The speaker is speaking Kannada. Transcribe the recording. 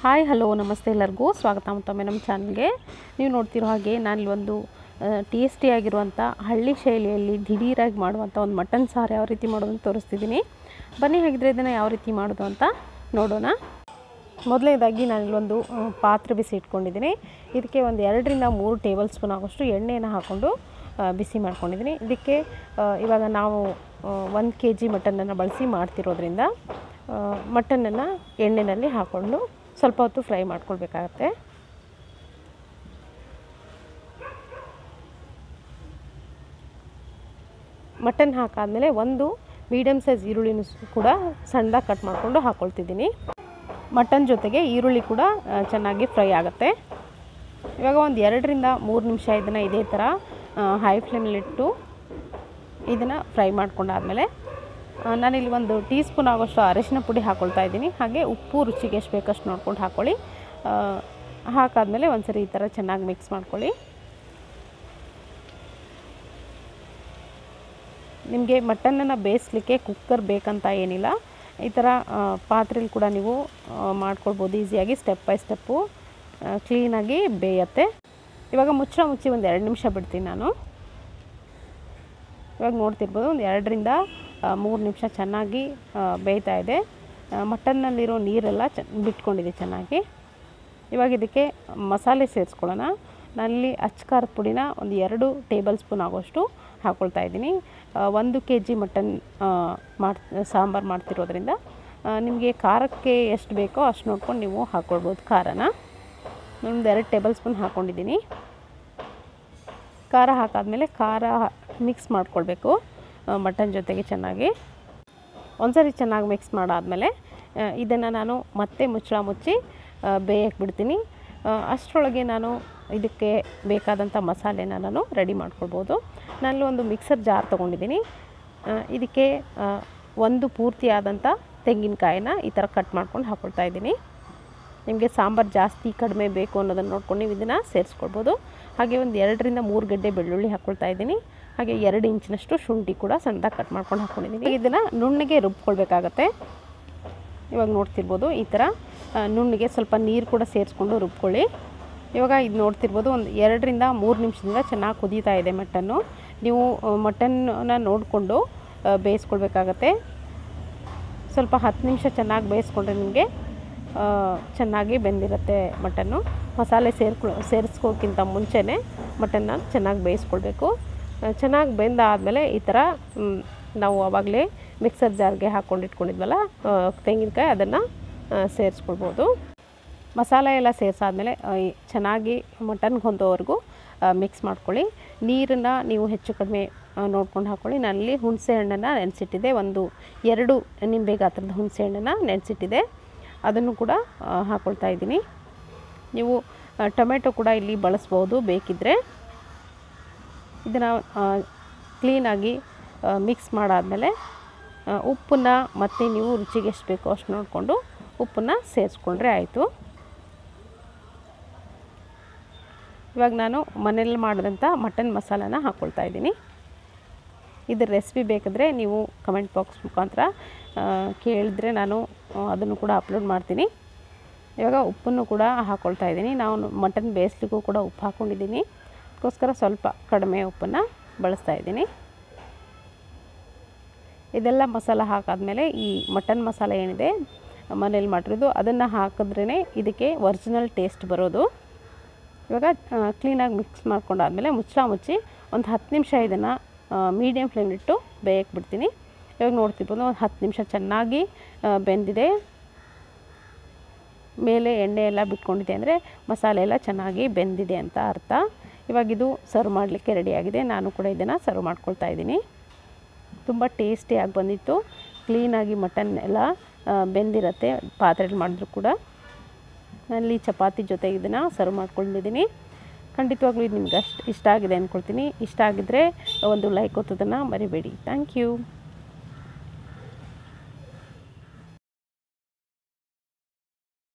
ಹಾಯ್ ಹಲೋ ನಮಸ್ತೆ ಎಲ್ಲರಿಗೂ ಸ್ವಾಗತ ಮತ್ತೊಮ್ಮೆ ನಮ್ಮ ಚಾನಲ್ಗೆ ನೀವು ನೋಡ್ತಿರೋ ಹಾಗೆ ನಾನಿಲ್ಲಿ ಒಂದು ಟೇಸ್ಟಿಯಾಗಿರುವಂಥ ಹಳ್ಳಿ ಶೈಲಿಯಲ್ಲಿ ದಿಢೀರಾಗಿ ಮಾಡುವಂಥ ಒಂದು ಮಟನ್ ಸಾರು ಯಾವ ರೀತಿ ಮಾಡೋದು ಅಂತ ತೋರಿಸ್ತಿದ್ದೀನಿ ಬನ್ನಿ ಹಾಗಿದ್ರೆ ಇದನ್ನು ಯಾವ ರೀತಿ ಮಾಡೋದು ಅಂತ ನೋಡೋಣ ಮೊದಲನೇದಾಗಿ ನಾನಿಲ್ಲೊಂದು ಆ, ಪಾತ್ರೆ ಬಿಸಿ ಇಟ್ಕೊಂಡಿದ್ದೀನಿ ಇದಕ್ಕೆ ಒಂದು ಎರಡರಿಂದ ಮೂರು ಟೇಬಲ್ ಸ್ಪೂನ್ ಆಗೋಷ್ಟು ಎಣ್ಣೆಯನ್ನು ಹಾಕ್ಕೊಂಡು ಆ, ಬಿಸಿ ಮಾಡ್ಕೊಂಡಿದ್ದೀನಿ ಇದಕ್ಕೆ ಆ, ಇವಾಗ ನಾವು ಒಂದು ಕೆ ಜಿ ಮಟನನ್ನು ಬಳಸಿ ಮಾಡ್ತಿರೋದ್ರಿಂದ ಮಟನನ್ನು ಎಣ್ಣೆಯಲ್ಲಿ ಹಾಕ್ಕೊಂಡು ಸ್ವಲ್ಪ ಹೊತ್ತು ಫ್ರೈ ಮಾಡ್ಕೊಳ್ಬೇಕಾಗತ್ತೆ ಮಟನ್ ಹಾಕಾದ್ಮೇಲೆ ಒಂದು ಮೀಡಿಯಮ್ ಸೈಜ್ ಈರುಳ್ಳಿನೂ ಸ್- ಕೂಡ ಸಣ್ಣದಾಗಿ ಕಟ್ ಮಾಡಿಕೊಂಡು ಹಾಕ್ಕೊಳ್ತಿದ್ದೀನಿ ಮಟನ್ ಜೊತೆಗೆ ಈರುಳ್ಳಿ ಕೂಡ ಆ, ಚೆನ್ನಾಗಿ ಫ್ರೈ ಆಗುತ್ತೆ ಇವಾಗ ಒಂದು ಎರಡರಿಂದ ಮೂರು ನಿಮಿಷ ಇದನ್ನು ಇದೇ ಥರ ಹೈ ಫ್ಲೇಮಲ್ಲಿಟ್ಟು ಇದನ್ನು ಫ್ರೈ ಮಾಡ್ಕೊಂಡಾದಮೇಲೆ ನಾನಿಲ್ಲಿ ಒಂದು ಟೀ ಸ್ಪೂನ್ ಆಗೋಷ್ಟು ಅರಿಶಿನ ಪುಡಿ ಹಾಕ್ಕೊಳ್ತಾ ಇದ್ದೀನಿ ಹಾಗೆ ಉಪ್ಪು ರುಚಿಗೆ ಎಷ್ಟು ಬೇಕಷ್ಟು ನೋಡ್ಕೊಂಡು ಹಾಕ್ಕೊಳ್ಳಿ ಆ, ಹಾಕಾದ್ಮೇಲೆ ಒಂದ್ಸರಿ ಈ ಥರ ಚೆನ್ನಾಗಿ ಮಿಕ್ಸ್ ಮಾಡ್ಕೊಳ್ಳಿ ನಿಮಗೆ ಮಟನನ್ನು ಬೇಯಿಸ್ಲಿಕ್ಕೆ ಕುಕ್ಕರ್ ಬೇಕಂತ ಏನಿಲ್ಲ ಈ ಥರ ಪಾತ್ರೆಲಿ ಕೂಡ ನೀವು ಆ, ಮಾಡ್ಕೊಳ್ಬೋದು ಈಸಿಯಾಗಿ ಸ್ಟೆಪ್ ಬೈ ಸ್ಟೆಪ್ಪು ಕ್ಲೀನಾಗಿ ಬೇಯತ್ತೆ ಇವಾಗ ಮುಚ್ಚಳ ಮುಚ್ಚಿ ಒಂದು ಎರಡು ನಿಮಿಷ ಬಿಡ್ತೀನಿ ನಾನು ಇವಾಗ ನೋಡ್ತಿರ್ಬೋದು ಒಂದು ಎರಡರಿಂದ ಮೂರು ನಿಮಿಷ ಚೆನ್ನಾಗಿ ಆ, ಬೇಯ್ತಾ ಇದೆ ಆ, ಮಟನ್ನಲ್ಲಿರೋ ನೀರೆಲ್ಲ ಚ ಬಿಟ್ಕೊಂಡಿದೆ ಚೆನ್ನಾಗಿ ಇವಾಗ ಇದಕ್ಕೆ ಮಸಾಲೆ ಸೇರಿಸ್ಕೊಳ್ಳೋಣ ನಾನಲ್ಲಿ ಅಚ್ಕಾರದ ಪುಡಿನ ಒಂದು ಎರಡು ಟೇಬಲ್ ಸ್ಪೂನ್ ಆಗೋಷ್ಟು ಹಾಕ್ಕೊಳ್ತಾ ಇದ್ದೀನಿ ಆ, ಒಂದು ಕೆ ಜಿ ಮಟನ್ ಮಾಡ್ ಸಾಂಬಾರು ಮಾಡ್ತಿರೋದ್ರಿಂದ ನಿಮಗೆ ಖಾರಕ್ಕೆ ಎಷ್ಟು ಬೇಕೋ ಅಷ್ಟು ನೋಡ್ಕೊಂಡು ನೀವು ಹಾಕ್ಕೊಳ್ಬೋದು ಖಾರನ ಒಂದು ಎರಡು ಟೇಬಲ್ ಸ್ಪೂನ್ ಹಾಕ್ಕೊಂಡಿದ್ದೀನಿ ಖಾರ ಹಾಕಾದ್ಮೇಲೆ ಖಾರ ಮಿಕ್ಸ್ ಮಾಡ್ಕೊಳ್ಬೇಕು ಮಟನ್ ಜೊತೆಗೆ ಚೆನ್ನಾಗಿ ಒಂದ್ಸರಿ ಚೆನ್ನಾಗಿ ಮಿಕ್ಸ್ ಮಾಡಾದಮೇಲೆ ಇದನ್ನು ನಾನು ಮತ್ತೆ ಮುಚ್ಚಳ ಮುಚ್ಚಿ ಬೇಯಕ್ಕೆ ಬಿಡ್ತೀನಿ ಆ, ಅಷ್ಟರೊಳಗೆ ನಾನು ಇದಕ್ಕೆ ಬೇಕಾದಂಥ ಮಸಾಲೆನ ನಾನು ರೆಡಿ ಮಾಡ್ಕೊಳ್ಬೋದು ನಾನು ಒಂದು ಮಿಕ್ಸರ್ ಜಾರ್ ತೊಗೊಂಡಿದ್ದೀನಿ ಆ, ಇದಕ್ಕೆ ಆ, ಒಂದು ಪೂರ್ತಿಯಾದಂಥ ತೆಂಗಿನಕಾಯಿನ ಈ ಥರ ಕಟ್ ಮಾಡ್ಕೊಂಡು ಹಾಕ್ಕೊಳ್ತಾ ಇದ್ದೀನಿ ನಿಮಗೆ ಸಾಂಬಾರು ಜಾಸ್ತಿ ಕಡಿಮೆ ಬೇಕು ಅನ್ನೋದನ್ನು ನೋಡ್ಕೊಂಡು ನೀವು ಇದನ್ನು ಸೇರಿಸ್ಕೊಳ್ಬೋದು ಹಾಗೆ ಒಂದು ಎರಡರಿಂದ ಮೂರು ಗಡ್ಡೆ ಬೆಳ್ಳುಳ್ಳಿ ಹಾಕ್ಕೊಳ್ತಾ ಇದ್ದೀನಿ ಹಾಗೆ ಎರಡು ಇಂಚಿನಷ್ಟು ಶುಂಠಿ ಕೂಡ ಸಣ್ಣದಾಗಿ ಕಟ್ ಮಾಡ್ಕೊಂಡು ಹಾಕ್ಕೊಂಡಿದ್ದೀನಿ ಇದನ್ನು ನುಣ್ಣಗೆ ರುಬ್ಕೊಳ್ಬೇಕಾಗತ್ತೆ ಇವಾಗ ನೋಡ್ತಿರ್ಬೋದು ಈ ಥರ ಆ, ನುಣ್ಣಗೆ ಸ್ವಲ್ಪ ನೀರು ಕೂಡ ಸೇರಿಸ್ಕೊಂಡು ರುಬ್ಕೊಳ್ಳಿ ಇವಾಗ ಇದು ನೋಡ್ತಿರ್ಬೋದು ಒಂದು ಎರಡರಿಂದ ಮೂರು ನಿಮಿಷದಿಂದ ಚೆನ್ನಾಗಿ ಕುದೀತಾ ಇದೆ ಮಟನ್ನು ನೀವು ಮಟನ್ನ ನೋಡಿಕೊಂಡು ಬೇಯಿಸ್ಕೊಳ್ಬೇಕಾಗತ್ತೆ ಸ್ವಲ್ಪ ಹತ್ತು ನಿಮಿಷ ಚೆನ್ನಾಗಿ ಬೇಯಿಸ್ಕೊಂಡ್ರೆ ನಿಮಗೆ ಆ, ಚೆನ್ನಾಗಿ ಬೆಂದಿರುತ್ತೆ ಮಟನ್ನು ಮಸಾಲೆ ಸೇರ್ಕೊ ಸೇರಿಸ್ಕೋಕ್ಕಿಂತ ಮುಂಚೆನೇ ಮಟನ್ನ ಚೆನ್ನಾಗಿ ಬೇಯಿಸ್ಕೊಳ್ಬೇಕು ಆ, ಚೆನ್ನಾಗಿ ಬೆಂದಾದಮೇಲೆ ಈ ಥರ ಮ್, ನಾವು ಆವಾಗಲೇ ಮಿಕ್ಸರ್ ಜಾರ್ಗೆ ಹಾಕ್ಕೊಂಡು ಇಟ್ಕೊಂಡಿದ್ವಲ್ಲ ಆ, ತೆಂಗಿನಕಾಯಿ ಅದನ್ನು ಸೇರಿಸ್ಕೊಳ್ಬೋದು ಮಸಾಲೆ ಎಲ್ಲ ಸೇರಿಸಾದ್ಮೇಲೆ ಚೆನ್ನಾಗಿ ಮಟನ್ಗೆ ಹೊಂದೋವರೆಗೂ ಮಿಕ್ಸ್ ಮಾಡ್ಕೊಳ್ಳಿ ನೀರನ್ನು ನೀವು ಹೆಚ್ಚು ಕಡಿಮೆ ನೋಡ್ಕೊಂಡು ಹಾಕ್ಕೊಳ್ಳಿ ನಾನಲ್ಲಿ ಹುಣಸೆ ಹಣ್ಣನ್ನು ನೆನೆಸಿಟ್ಟಿದ್ದೆ ಒಂದು ಎರಡು ನಿಂಬೆ ಗಾತ್ರದ ಹುಣಸೆ ಹಣ್ಣನ್ನು ನೆನೆಸಿಟ್ಟಿದ್ದೆ ಅದನ್ನು ಕೂಡ ಆ, ಹಾಕ್ಕೊಳ್ತಾ ಇದ್ದೀನಿ ನೀವು ಆ, ಟೊಮೆಟೊ ಕೂಡ ಇಲ್ಲಿ ಬಳಸ್ಬೋದು ಬೇಕಿದ್ದರೆ ಇದನ್ನು ಕ್ಲೀನಾಗಿ ಮಿಕ್ಸ್ ಮಾಡಾದಮೇಲೆ ಉಪ್ಪನ್ನು ಮತ್ತು ನೀವು ರುಚಿಗೆ ಎಷ್ಟು ಬೇಕೋ ಅಷ್ಟು ನೋಡಿಕೊಂಡು ಉಪ್ಪನ್ನು ಸೇರಿಸ್ಕೊಂಡ್ರೆ ಆಯಿತು ಇವಾಗ ನಾನು ಮನೇಲಿ ಮಾಡಿದಂಥ ಮಟನ್ ಮಸಾಲಾನ ಹಾಕ್ಕೊಳ್ತಾ ಇದ್ದೀನಿ ಇದ್ರ ರೆಸಿಪಿ ಬೇಕಾದರೆ ನೀವು ಕಮೆಂಟ್ ಬಾಕ್ಸ್ ಮುಖಾಂತರ ಆ, ಕೇಳಿದ್ರೆ ನಾನು ಆ, ಅದನ್ನು ಕೂಡ ಅಪ್ಲೋಡ್ ಮಾಡ್ತೀನಿ ಇವಾಗ ಉಪ್ಪನ್ನು ಕೂಡ ಹಾಕ್ಕೊಳ್ತಾ ಇದ್ದೀನಿ ನಾವು ಮಟನ್ ಬೇಯಿಸ್ಲಿಕ್ಕೂ ಕೂಡ ಉಪ್ಪು ಹಾಕ್ಕೊಂಡಿದ್ದೀನಿ ಅದಕ್ಕೋಸ್ಕರ ಸ್ವಲ್ಪ ಕಡಿಮೆ ಉಪ್ಪನ್ನು ಬಳಸ್ತಾ ಇದ್ದೀನಿ ಇದೆಲ್ಲ ಮಸಾಲ ಹಾಕಾದ್ಮೇಲೆ ಈ ಮಟನ್ ಮಸಾಲ ಏನಿದೆ ಮನೇಲಿ ಮಾಡಿರೋದು ಅದನ್ನು ಹಾಕಿದ್ರೇ ಇದಕ್ಕೆ ಒರಿಜಿನಲ್ ಟೇಸ್ಟ್ ಬರೋದು ಇವಾಗ ಕ್ಲೀನಾಗಿ ಮಿಕ್ಸ್ ಮಾಡ್ಕೊಂಡಾದ್ಮೇಲೆ ಮುಚ್ಚಳ ಮುಚ್ಚಿ ಒಂದು ಹತ್ತು ನಿಮಿಷ ಇದನ್ನು ಮೀಡಿಯಮ್ ಫ್ಲೇಮ್ಲಿಟ್ಟು ಬೇಯಕ್ಕೆ ಬಿಡ್ತೀನಿ ಇವಾಗ ನೋಡ್ತಿರ್ಬೋದು ಒಂದು ಹತ್ತು ನಿಮಿಷ ಚೆನ್ನಾಗಿ ಆ, ಬೆಂದಿದೆ ಮೇಲೆ ಎಣ್ಣೆ ಎಲ್ಲ ಬಿಟ್ಕೊಂಡಿದೆ ಅಂದರೆ ಮಸಾಲೆ ಎಲ್ಲ ಚೆನ್ನಾಗಿ ಬೆಂದಿದೆ ಅಂತ ಅರ್ಥ ಇವಾಗ ಇದು ಸರ್ವ್ ಮಾಡಲಿಕ್ಕೆ ರೆಡಿಯಾಗಿದೆ ನಾನು ಕೂಡ ಇದನ್ನು ಸರ್ವ್ ಮಾಡ್ಕೊಳ್ತಾ ಇದ್ದೀನಿ ತುಂಬ ಟೇಸ್ಟಿಯಾಗಿ ಬಂದಿತ್ತು ಕ್ಲೀನಾಗಿ ಮಟನ್ ಎಲ್ಲ ಆ, ಬೆಂದಿರತ್ತೆ ಪಾತ್ರೆಯಲ್ಲಿ ಮಾಡಿದ್ರು ಕೂಡ ನಾನಲ್ಲಿ ಚಪಾತಿ ಜೊತೆ ಇದನ್ನು ಸರ್ವ್ ಮಾಡ್ಕೊಂಡಿದ್ದೀನಿ ಖಂಡಿತವಾಗ್ಲೂ ಇದು ನಿಮ್ಗೆ ಅಷ್ಟು ಇಷ್ಟ ಆಗಿದೆ ಅಂದ್ಕೊಳ್ತೀನಿ ಇಷ್ಟ ಆಗಿದ್ದರೆ ಒಂದು ಲೈಕ್ ಒತ್ತೋದನ್ನು ಮರಿಬೇಡಿ ಥ್ಯಾಂಕ್ ಯು